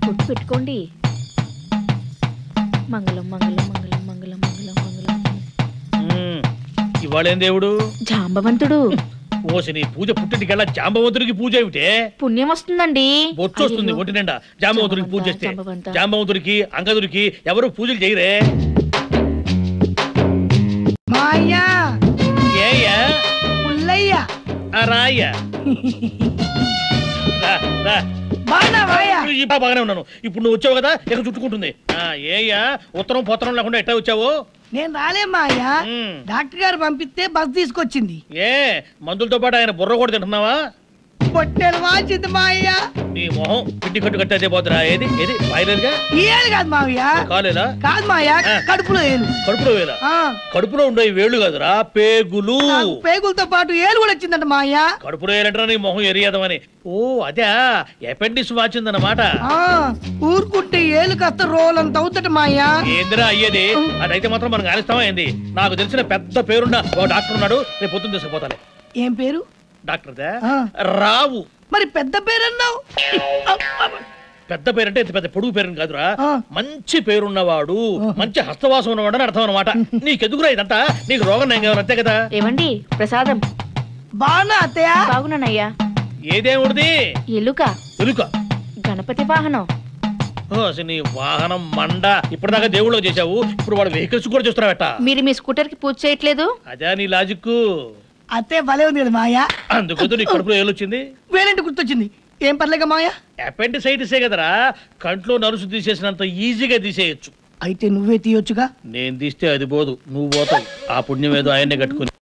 బొట్టు పెట్టుకోండి మంగళం మంగళం మంగళం మంగళం మంగళం మంగళం ఉమ్, ఇవాళేం దేవుడు జాంబవంతుడు ఓసి నీ పూజ పుట్టింటికెళ్ళా జాంబవంతుడికి పూజ ఏమిటే పుణ్యం వస్తుందండి బొచ్చు వస్తుంది అయ్యయ్యో. ఒంటి నిండా జాంబవంతుడికి పూజ చేస్తే జాంబవంత. జాంబవంతుడికి అంగదుడికి ఎవరు పూజలు చేయరే మా అయ్యా ఏయ్యా పుల్లయ్య ఆ రాయ్యా రా, రా. బాగున్నావయ్యా ఈ బా- బాగానే ఉన్నాను ఇప్పుడు నువ్వు వచ్చావు కదా ఇక చుట్టుకుంటుంది ఆ, ఏయ్యా ఉత్తరం పొత్తరం లేకుండా ఎట్టా వచ్చావు నేను రాలే మా అయ్యా ఉమ్. డాక్టర్ గారు పంపిస్తే బస్ తీసుకొచ్చింది ఏ మందులతో పాటు ఆయన బుర్ర కూడా తింటున్నావా పొట్టెలు వాచింది మా అయ్యా నీ మొహం పిండి కట్టు కట్టేదే పోతురా ఏది ఏది వాయిలేదుగా ఈ ఏళ్ళు కాదు మావయ్య కాలేదా కాదు మా అయ్యా ఆ. కడుపులో ఏలు కడుపులో వేలా ఆ, కడుపులో ఉండే ఈ వేళ్ళు కాదురా పేగులు నాకు పేగులతో పాటు ఏలు కూడా వచ్చిందంట మా అయ్యా కడుపులో వేలంటారా నీ మొహం ఎరియదమని ఓ అదే అపెండిక్స్ వాచిందన్నమాట ఆ, ఊరుకుంటే ఏలు కాస్త రోలంత అవుతట మా అయ్యా ఏందిరా అయ్యేది అదైతే మాత్రం మనం కానిస్తామా ఏంది నాకు తెలిసిన పెద్ద పేరున్న ఒక డాక్టర్ ఉన్నాడు రేపు పొద్దున్న తీసుకుపోతాను ఏం పేరు డాక్టర్ దే ఆ. రావు మరి పెద్ద పేరు అన్నావు పెద్ద పేరంటే ఇంత పెద్ద పొడుగు పేరు కాదురా ఆ. మంచి పేరున్నవాడు మంచి హస్తవాసం ఉన్నవాడు అని అర్థం అనమాట నీకెందుకురా ఇదంతా నీకు రోగం నేను కావాలి అంతే కదా ఏమండి ప్రసాదం బాగున్నా అత్తయ్య బాగున్నానయ్యా ఏదేముడిది ఎలుక ఎలుక గణపతి వాహనం ఓ, అసలు నీ వాహనం మండ ఇప్పటిదాకా దేవుళ్ళు చేశావు ఇప్పుడు వాడు వెహికల్స్ కూడా చూస్తున్నావట మీరు మీ స్కూటర్ కి పూజ చేయట్లేదు అదే నీ లాజిక్ అత్తయ్య భలే ఉంది కదా మాయా అందుకు నీ కడుపులో ఏలొచ్చింది వేరేంటి గుర్తొచ్చింది ఏం పర్లేక మాయా అపెండిసైటిసే కదరా కంట్లో నలుసు తీసేసినంత ఈజీగా తీసేయచ్చు అయితే నువ్వే తీయొచ్చుగా నేను తీస్తే అది పోదు నువ్వు పోతావు ఆ పుణ్యం ఏదో ఆయన్నే కట్టుకుని